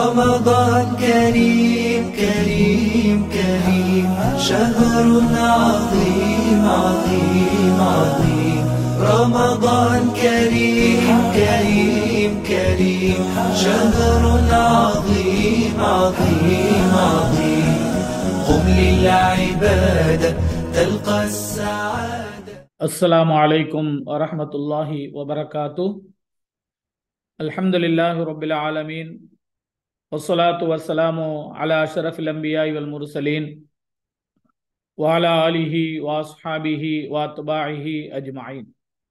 رمضان كريم كريم كريم شهر عظيم عظيم عظيم رمضان كريم كريم كريم شهر عظيم عظيم عظيم قم للعبادة تلقى السعادة السلام عليكم ورحمة الله وبركاته الحمد لله رب العالمين والصلاة والسلام على أشرف الأنبياء والمرسلين وعلى آله وأصحابه وأتباعه أجمعين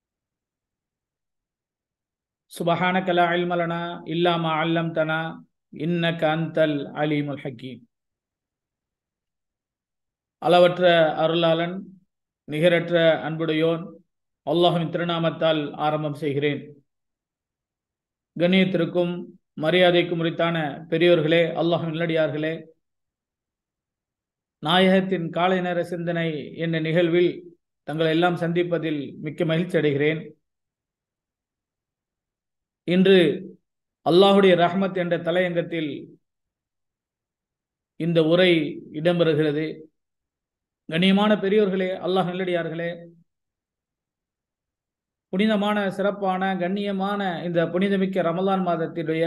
سبحانك لا علم لنا إلا ما علمتنا إنك أنت العليم الحكيم அளவற்ற அருளாளன் நிகரற்ற அன்புடையோன் அல்லாஹின் திருநாமத்தால் ஆரம்பம் செய்கிறேன் கண்ணியத்திற்கும் மரியாதைக்கும் உரித்தான பெரியோர்களே அல்லாஹின் நல்லடியார்களே நாயகத்தின் காலை நேர சிந்தனை என்ற நிகழ்வில் தங்களை எல்லாம் சந்திப்பதில் மிக்க மகிழ்ச்சி அடைகிறேன் இன்று அல்லாஹுடைய ரஹ்மத் என்ற தலையங்கத்தில் இந்த உரை இடம்பெறுகிறது கண்ணியமான பெரியோர்களே அல்லாஹ் நல்லடியார்களே புனிதமான சிறப்பான கண்ணியமான இந்த புனிதமிக்க ரமலான் மாதத்தினுடைய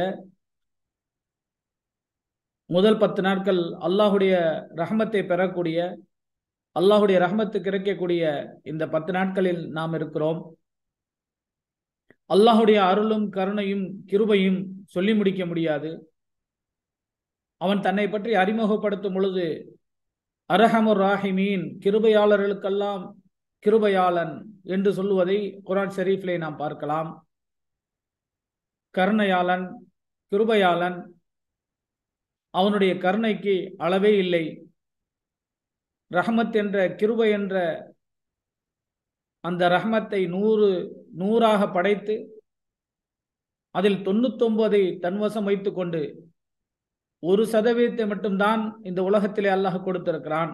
முதல் பத்து நாட்கள் அல்லாஹுடைய ரஹமத்தை பெறக்கூடிய அல்லாஹுடைய ரஹமத்து கிடைக்கக்கூடிய இந்த பத்து நாட்களில் நாம் இருக்கிறோம் அல்லாஹுடைய அருளும் கருணையும் கிருபையும் சொல்லி முடிக்க முடியாது அவன் தன்னை பற்றி அறிமுகப்படுத்தும் பொழுது அரஹமுர் ராஹிமீன் கிருபையாளர்களுக்கெல்லாம் கிருபையாளன் என்று சொல்லுவதை குரான் ஷெரீஃபிலே நாம் பார்க்கலாம் கருணையாளன் கிருபையாளன் அவனுடைய கருணைக்கு அளவே இல்லை ரஹமத் என்ற கிருபை என்ற அந்த ரஹமத்தை நூறு நூறாக படைத்து அதில் தொண்ணூத்தொன்பதை தன்வசம் வைத்துக்கொண்டு ஒரு சதவீதத்தை மட்டும்தான் இந்த உலகத்திலே அல்லாஹ் கொடுத்திருக்கிறான்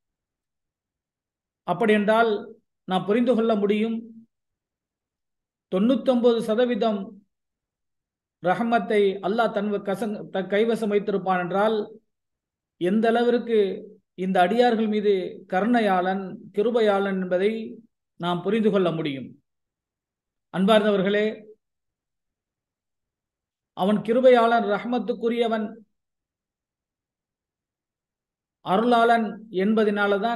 அப்படி என்றால் நான் புரிந்து கொள்ள முடியும் தொண்ணூத்தொன்பது சதவீதம் ரஹமத்தை அல்லாஹ் தன் கசங் கைவசம் வைத்திருப்பான் என்றால் எந்த அளவிற்கு இந்த அடியார்கள் மீது கருணையாளன் கிருபையாளன் என்பதை நாம் புரிந்து கொள்ள முடியும் அன்பார்ந்தவர்களே அவன் கிருபையாளன் ரஹமத்துக்குரியவன் அருளாளன் என்பதனாலதான்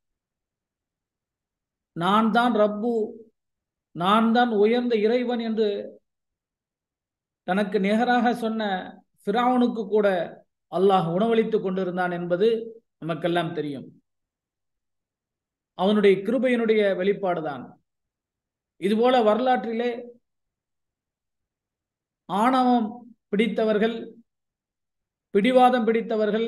நான் தான் ரப்பு நான் தான் உயர்ந்த இறைவன் என்று தனக்கு நிகராக சொன்ன பிராவனுக்கு கூட அல்லாஹ் உணவளித்துக் கொண்டிருந்தான் என்பது நமக்கெல்லாம் தெரியும் அவனுடைய கிருபையினுடைய வெளிப்பாடுதான் இதுபோல வரலாற்றிலே ஆணவம் பிடித்தவர்கள் பிடிவாதம் பிடித்தவர்கள்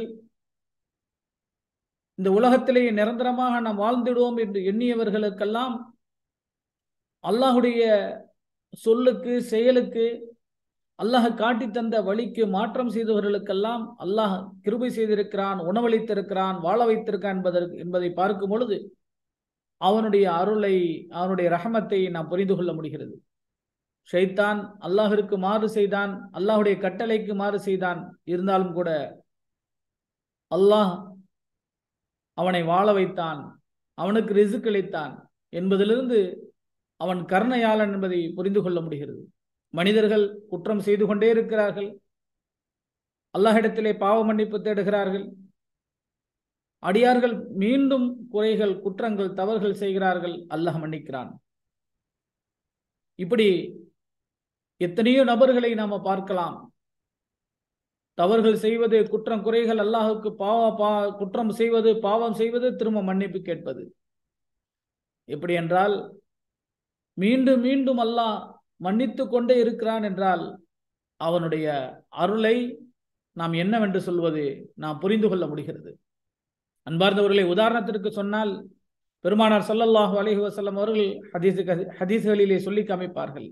இந்த உலகத்திலேயே நிரந்தரமாக நாம் வாழ்ந்திடுவோம் என்று எண்ணியவர்களுக்கெல்லாம் அல்லாஹுடைய சொல்லுக்கு செயலுக்கு அல்லாஹ் காட்டி தந்த வழிக்கு மாற்றம் செய்தவர்களுக்கெல்லாம் அல்லாஹ் கிருபை செய்திருக்கிறான் உணவளித்திருக்கிறான் வாழ வைத்திருக்கான் என்பதற்கு என்பதை பார்க்கும் பொழுது அவனுடைய அருளை அவனுடைய ரஹமத்தை நாம் புரிந்து கொள்ள முடிகிறது ஷைத்தான் அல்லாஹிற்கு மாறு செய்தான் அல்லாஹுடைய கட்டளைக்கு மாறு செய்தான் இருந்தாலும் கூட அல்லாஹ் அவனை வாழ வைத்தான் அவனுக்கு ரிசுக் அளித்தான் என்பதிலிருந்து அவன் கருணையாளன் என்பதை புரிந்து கொள்ள முடிகிறது மனிதர்கள் குற்றம் செய்து கொண்டே இருக்கிறார்கள் அல்லாஹிடத்திலே பாவ மன்னிப்பு தேடுகிறார்கள் அடியார்கள் மீண்டும் குறைகள் குற்றங்கள் தவறுகள் செய்கிறார்கள் அல்லாஹ் மன்னிக்கிறான் இப்படி எத்தனையோ நபர்களை நாம பார்க்கலாம் தவறுகள் செய்வது குற்றம் குறைகள் அல்லாஹுக்கு பாவ பா குற்றம் செய்வது பாவம் செய்வது திரும்ப மன்னிப்பு கேட்பது எப்படி என்றால் மீண்டும் மீண்டும் அல்லாஹ் மன்னித்து கொண்டே இருக்கிறான் என்றால் அவனுடைய அருளை நாம் என்னவென்று சொல்வது நாம் புரிந்து கொள்ள முடிகிறது அன்பார்ந்தவர்களை உதாரணத்திற்கு சொன்னால் பெருமானார் சல்லல்லாஹு அலஹி வசல்லம் அவர்கள் ஹதீஸ் ஹதீஸ்களிலே சொல்லி காமிப்பார்கள்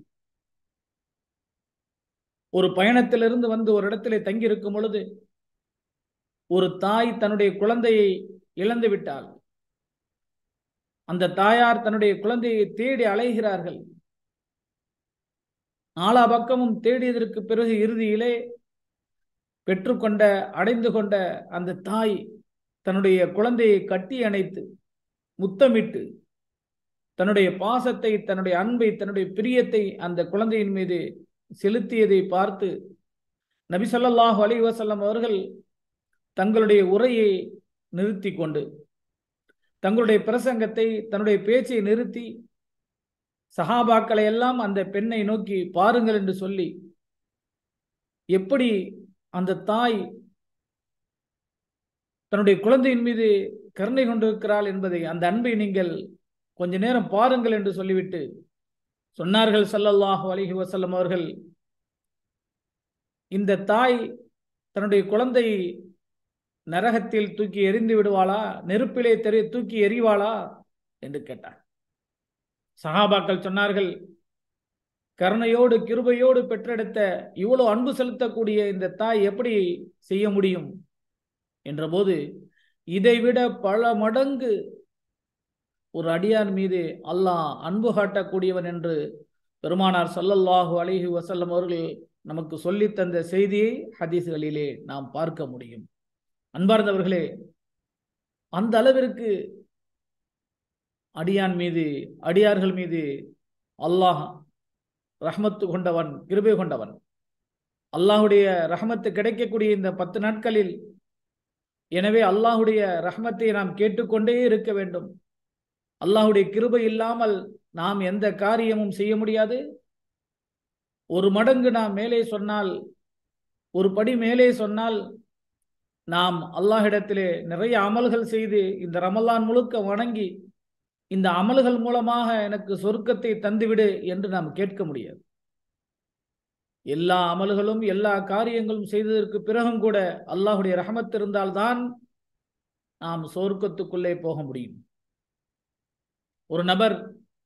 ஒரு பயணத்திலிருந்து வந்து ஒரு இடத்திலே தங்கி இருக்கும் பொழுது ஒரு தாய் தன்னுடைய குழந்தையை இழந்து விட்டால் அந்த தாயார் தன்னுடைய குழந்தையை தேடி அலைகிறார்கள் நாலா பக்கமும் தேடியதற்கு பிறகு இறுதியிலே பெற்றுக்கொண்ட அடைந்து கொண்ட அந்த தாய் தன்னுடைய குழந்தையை கட்டி அணைத்து முத்தமிட்டு தன்னுடைய பாசத்தை தன்னுடைய அன்பை தன்னுடைய பிரியத்தை அந்த குழந்தையின் மீது செலுத்தியதை பார்த்து நபி ஸல்லல்லாஹு அலைஹி வஸல்லம் அவர்கள் தங்களுடைய உரையை நிறுத்தி கொண்டு தங்களுடைய பிரசங்கத்தை தன்னுடைய பேச்சை நிறுத்தி சஹாபாக்களை எல்லாம் அந்த பெண்ணை நோக்கி பாருங்கள் என்று சொல்லி எப்படி அந்த தாய் தன்னுடைய குழந்தையின் மீது கருணை கொண்டிருக்கிறாள் என்பதை அந்த அன்பை நீங்கள் கொஞ்ச நேரம் பாருங்கள் என்று சொல்லிவிட்டு சொன்னார்கள் ஸல்லல்லாஹு அலைஹி வஸல்லம் அவர்கள் இந்த தாய் தன்னுடைய குழந்தையை நரகத்தில் தூக்கி எறிந்து விடுவாளா நெருப்பிலே தெரி தூக்கி எறிவாளா என்று கேட்டார் சஹாபாக்கள் சொன்னார்கள் கருணையோடு கிருபையோடு பெற்றெடுத்த இவ்வளவு அன்பு செலுத்தக்கூடிய இந்த தாய் எப்படி செய்ய முடியும் என்றபோது இதைவிட பல மடங்கு ஒரு அடியான் மீது அல்லாஹ் அன்பு காட்டக்கூடியவன் என்று பெருமானார் ஸல்லல்லாஹு அலைஹி வஸல்லம் அவர்கள் நமக்கு சொல்லித் தந்த செய்தியை ஹதீஸ்களிலே நாம் பார்க்க முடியும் அன்பார்ந்தவர்களே அந்த அளவிற்கு அடியான் மீது அடியார்கள் மீது அல்லாஹ் ரஹ்மத்து கொண்டவன் கிருபை கொண்டவன் அல்லாஹுடைய ரஹ்மத்து கிடைக்கக்கூடிய இந்த பத்து நாட்களில் எனவே அல்லாஹுடைய ரஹ்மத்தை நாம் கேட்டுக்கொண்டே இருக்க வேண்டும் அல்லாஹுடைய கிருபை இல்லாமல் நாம் எந்த காரியமும் செய்ய முடியாது ஒரு மடங்கு நாம் மேலே சொன்னால் ஒரு படி மேலே சொன்னால் நாம் அல்லாஹிடத்திலே நிறைய அமல்கள் செய்து இந்த ரமலான் முழுக்க வணங்கி இந்த அமல்கள் மூலமாக எனக்கு சொர்க்கத்தை தந்துவிடு என்று நாம் கேட்க முடியாது எல்லா அமல்களும் எல்லா காரியங்களும் செய்ததற்கு பிறகும் கூட அல்லாஹுடைய ரஹமத் இருந்தால்தான் நாம் சொர்க்கத்துக்குள்ளே போக முடியும் ஒரு நபர்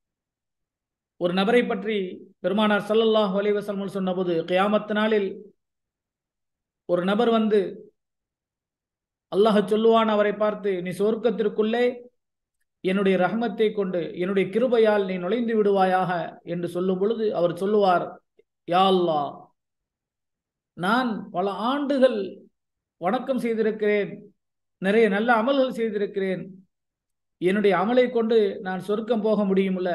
ஒரு நபரை பற்றி பெருமானார் ஸல்லல்லாஹு அலைஹி வஸல்லம் சொன்னபோது கியாமத் நாளில் ஒரு நபர் வந்து அல்லாஹ் சொல்லுவான் அவரை பார்த்து நீ சொர்க்கத்திற்குள்ளே என்னுடைய ரஹமத்தை கொண்டு என்னுடைய கிருபையால் நீ நுழைந்து விடுவாயாக என்று சொல்லும் பொழுது அவர் சொல்லுவார் யா அல்லாஹ் நான் பல ஆண்டுகள் வணக்கம் செய்திருக்கிறேன் நிறைய நல்ல அமல்கள் செய்திருக்கிறேன் என்னுடைய அமலை கொண்டு நான் சொர்க்கம் போக முடியும்ல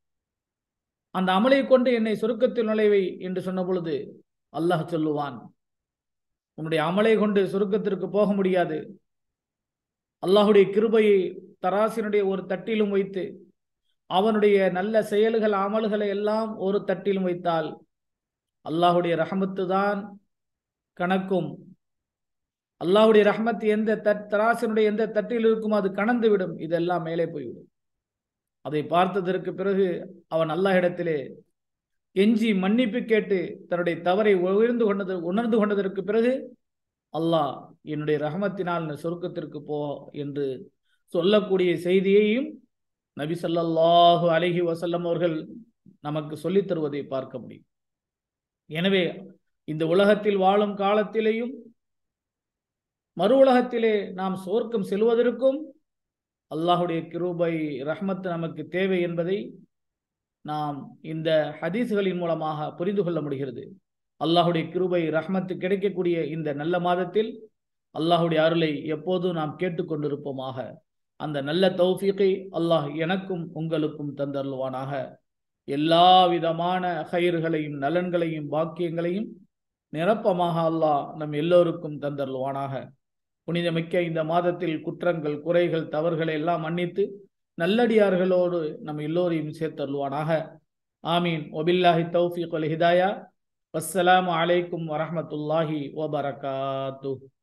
அந்த அமலை கொண்டு என்னை சொர்க்கத்தில் நுழைவை என்று சொன்ன பொழுது அல்லாஹ் சொல்லுவான் உன்னுடைய அமலை கொண்டு சொர்க்கத்திற்கு போக முடியாது அல்லாஹுடைய கிருபையை தராசினுடைய ஒரு தட்டிலும் வைத்து அவனுடைய நல்ல செயல்கள் அமல்களை எல்லாம் ஒரு தட்டிலும் வைத்தால் அல்லாஹுடைய ரஹமத்து தான் கணக்கும் அல்லாஹுடைய ரஹமத் எந்த தட் தராசினுடைய எந்த தட்டில் இருக்கும் அது கணந்து விடும் இதெல்லாம் மேலே போய்விடும் அதை பார்த்ததற்கு பிறகு அவன் அல்லாஹ் இடத்திலே எஞ்சி மன்னிப்பு கேட்டு தன்னுடைய தவறை உயர்ந்து கொண்டது உணர்ந்து கொண்டதற்கு பிறகு அல்லாஹ் என்னுடைய ரஹமத்தினால் சொர்க்கத்திற்கு போ என்று சொல்லக்கூடிய செய்தியையும் நபி ஸல்லல்லாஹு அலைஹி வஸல்லம் அவர்கள் நமக்கு சொல்லித் தருவதை பார்க்க முடியும் எனவே இந்த உலகத்தில் வாழும் காலத்திலேயும் மறு உலகத்திலே நாம் சொர்க்கம் செல்வதற்கும் அல்லாஹுடைய கிருபை ரஹ்மத் நமக்கு தேவை என்பதை நாம் இந்த ஹதீஸ்களின் மூலமாக புரிந்து கொள்ள முடிகிறது அல்லாஹுடைய கிருபை ரஹ்மத்து கிடைக்கக்கூடிய இந்த நல்ல மாதத்தில் அல்லாஹுடைய அருளை எப்போதும் நாம் கேட்டுக்கொண்டிருப்போமாக அந்த நல்ல தௌஃபீக்கை அல்லாஹ் எனக்கும் உங்களுக்கும் தந்தருள்வானாக எல்லா விதமான கயிறுகளையும் நலன்களையும் பாக்கியங்களையும் நிரப்பமாக அல்லாஹ் நம் எல்லோருக்கும் தந்தருள்வானாக புனிதமிக்க இந்த மாதத்தில் குற்றங்கள் குறைகள் தவறுகளை எல்லாம் மன்னித்து நல்லடியார்களோடு நம் எல்லோரையும் சேர்த்தருள்வானாக ஆமீன் ஒபில்லாஹி தௌஃபீக் வல் ஹிதாயா வஸ்ஸலாமு அலைக்கும் வரஹமத்துல்லாஹி வபரகாத்து